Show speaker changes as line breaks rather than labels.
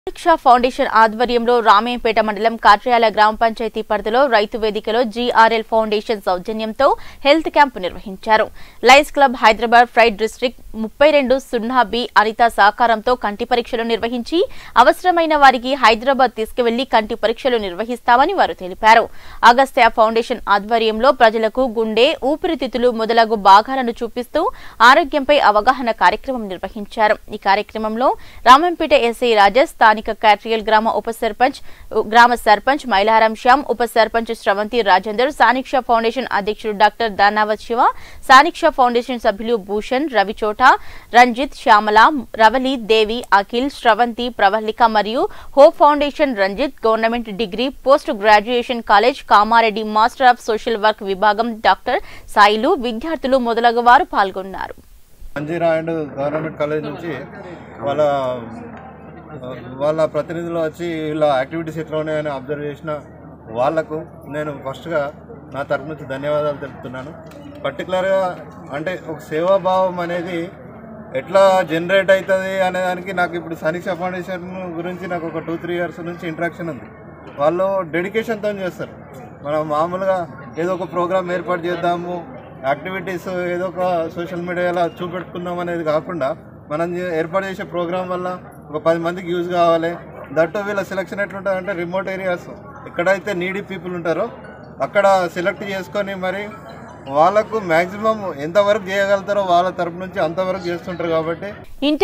దీక్ష foundation ఆధ్వర్యంలో రామేంపేట మండలం కాట్రయాల గ్రామ పంచాయతీ పరిధిలో రైతు వేదికలో జీఆర్ఎల్ ఫౌండేషన్ సౌజన్యంతో హెల్త్ క్యాంపు నిర్వహించారు Lions club Hyderabad pride district ముప్పై రెండు సున్నా బి అనిత సహకారంతో కంటి పరీక్షలు నిర్వహించి అవసరమైన వారికి హైదరాబాద్ తీసుకువెళ్లి కంటి పరీక్షలు నిర్వహిస్తామని వారు తెలిపారు అగస్త్య ఫౌండేషన్ ఆధ్వర్యంలో ప్రజలకు గుండె ఊపిరితిత్తులు మొదలగు భాగాలను చూపిస్తూ ఆరోగ్యంపై అవగాహన కార్యక్రమం నిర్వహించారు ఈ కార్యక్రమంలో రామంపేట ఎస్ఐ రాజేష్ స్థానిక క్యాట్రియల్ గ్రామ ఉప సర్పంచ్ గ్రామ సర్పంచ్ మైలారాం శ్యామ్ ఉప సర్పంచ్ శ్రవంతి రాజేందర్ సానిక్ష ఫౌండేషన్ అధ్యక్షుడు డాక్టర్ దానావత్ శివ సానిక్ష ఫౌండేషన్ సభ్యులు భూషణ్ రవిచోట రంజిత్ శ్యామల రవలి దేవి అఖిల్ శ్రవంతి ప్రవళిక మరియు hope foundation Ranjith government degree post graduation college Kamareddy master of social work విభాగం డాక్టర్ సాయిలు విద్యార్థులు మొదలగు వారు పాల్గొన్నారు
మంజీరా అండ్ గవర్నమెంట్ కాలేజ్ నుంచి వాళ్ళ వాళ్ళ ప్రతినిధులు వచ్చి వీళ్ళ యాక్టివిటీస్ ఎట్లా ఉన్నాయని అబ్జర్వ్ చేసిన వాళ్లకు నేను ఫస్ట్గా నా తరపు నుంచి ధన్యవాదాలు తెలుపుతున్నాను పర్టికులర్గా అంటే ఒక సేవాభావం అనేది ఎట్లా జనరేట్ అవుతుంది అనే దానికి నాకు ఇప్పుడు సనీక్ష ఫౌండేషన్ గురించి నాకు ఒక టూ త్రీ ఇయర్స్ నుంచి ఇంట్రాక్షన్ ఉంది వాళ్ళు డెడికేషన్తో చేస్తారు మనం మామూలుగా ఏదో ఒక ప్రోగ్రామ్ ఏర్పాటు చేద్దాము యాక్టివిటీస్ ఏదో ఒక సోషల్ మీడియాలో చూపెట్టుకుందాం అనేది కాకుండా మనం చే- ఏర్పాటు చేసే ప్రోగ్రామ్ వల్ల ఒక పది మందికి యూజ్ కావాలి దట్టు వీళ్ళ సెలక్షన్ ఎట్లుంటుంది అంటే రిమోట్ ఏరియాస్ ఎక్కడైతే నీడీ పీపుల్ ఉంటారో అక్కడ సెలెక్ట్ చేసుకొని మరి వాళ్ళకు మ్యాక్సిమం ఎంతవరకు చేయగలుగుతారో వాళ్ళ తరపు నుంచి అంతవరకు చేస్తుంటారు కాబట్టి
ఇంటి